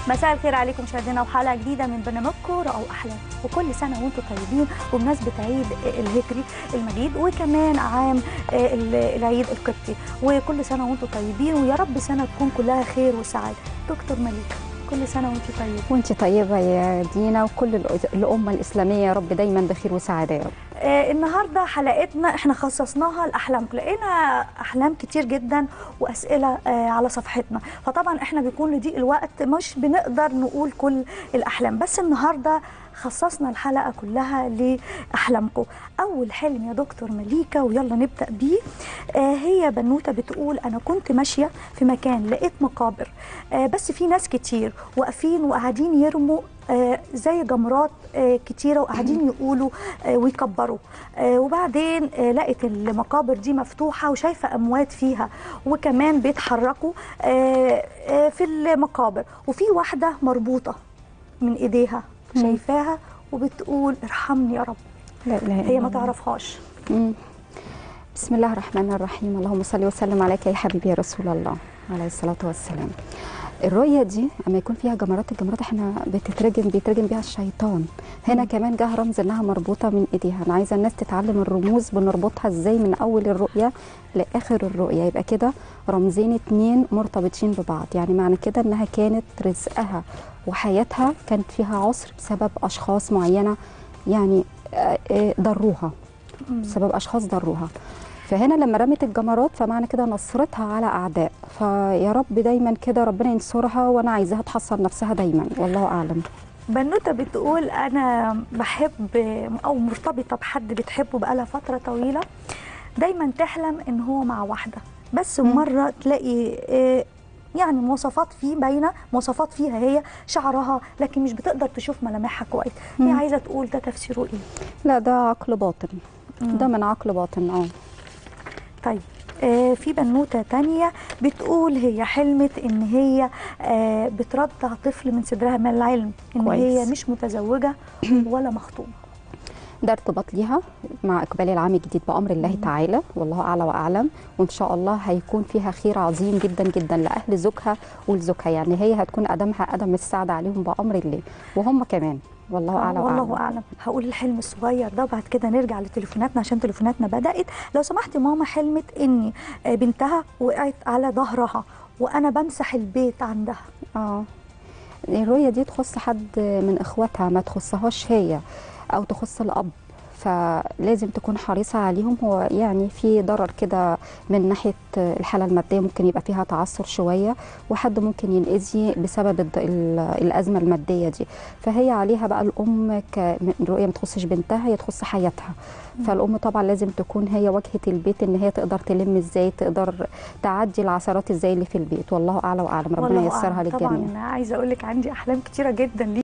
مساء الخير عليكم مشاهدينا وحلقه جديده من برنامجكم رؤوا احلام وكل سنه وانتم طيبين وبمناسبه عيد الهجري المجيد وكمان عام العيد القبطي وكل سنه وانتم طيبين ويا رب سنه تكون كلها خير وسعاده دكتور مليكه كل سنه وانت طيبه وانت طيبه يا دينا وكل الامه الاسلاميه يا رب دايما بخير وسعاده يا رب آه النهارده حلقتنا احنا خصصناها لاحلامكم لقينا احلام كتير جدا واسئله آه على صفحتنا فطبعا احنا بيكون لضيق الوقت مش بنقدر نقول كل الاحلام بس النهارده خصصنا الحلقه كلها لاحلامكم اول حلم يا دكتور مليكه ويلا نبدا بيه آه هي بنوته بتقول انا كنت ماشيه في مكان لقيت مقابر آه بس في ناس كتير واقفين وقاعدين يرموا آه زي جمرات آه كتيره وقاعدين يقولوا آه ويكبروا آه وبعدين آه لقيت المقابر دي مفتوحه وشايفه اموات فيها وكمان بيتحركوا آه آه في المقابر وفي واحده مربوطه من ايديها شايفاها وبتقول ارحمني يا رب لا اله هي ما تعرفهاش بسم الله الرحمن الرحيم اللهم صل وسلم عليك يا حبيبي يا رسول الله عليه الصلاه والسلام الرؤيه دي اما يكون فيها جمرات الجمرات احنا بتترجم بيترجم بيها الشيطان هنا مم. كمان جه رمز انها مربوطه من ايديها انا عايزه الناس تتعلم الرموز بنربطها ازاي من اول الرؤيه لاخر الرؤيه يبقى كده رمزين اتنين مرتبطين ببعض يعني معنى كده انها كانت رزقها وحياتها كانت فيها عسر بسبب اشخاص معينه يعني ضروها بسبب اشخاص ضروها فهنا لما رمت الجمرات فمعنى كده نصرتها على اعداء فيا رب دايما كده ربنا ينصرها وانا عايزاها تحصن نفسها دايما والله اعلم بنوته بتقول انا بحب او مرتبطه بحد بتحبه بقالها فتره طويله دايما تحلم ان هو مع واحده بس مره تلاقي يعني مواصفات فيه باينه مواصفات فيها هي شعرها لكن مش بتقدر تشوف ملامحها كويس هي عايزه تقول ده تفسيره ايه لا ده عقل باطن مم. ده من عقل باطن اه طيب آه في بنوته تانية بتقول هي حلمت ان هي آه بترضع طفل من صدرها من العلم ان كويس. هي مش متزوجه ولا مخطوبه ده ارتباط ليها مع اقبال العام الجديد بامر الله مم. تعالى والله اعلى واعلم وان شاء الله هيكون فيها خير عظيم جدا جدا لاهل زوجها ولزوجها يعني هي هتكون ادمها ادم السعد عليهم بامر الله وهم كمان والله اعلم والله اعلم, أعلم. هقول الحلم الصغير ده وبعد كده نرجع لتليفوناتنا عشان تليفوناتنا بدات لو سمحتي ماما حلمت اني بنتها وقعت على ظهرها وانا بمسح البيت عندها اه الرؤيه دي تخص حد من اخواتها ما تخصهاش هي او تخص الاب فلازم تكون حريصة عليهم هو يعني في ضرر كده من ناحية الحالة المادية ممكن يبقى فيها تعثر شوية وحد ممكن ينأذي بسبب الأزمة المادية دي فهي عليها بقى الأم الرؤية ما تخصش بنتها هي تخص حياتها فالأم طبعا لازم تكون هي واجهة البيت إن هي تقدر تلم إزاي تقدر تعدي العثرات إزاي اللي في البيت والله أعلى وأعلم ربنا ييسرها للجميع طبعا عايزة أقول لك عندي أحلام كتيرة جدا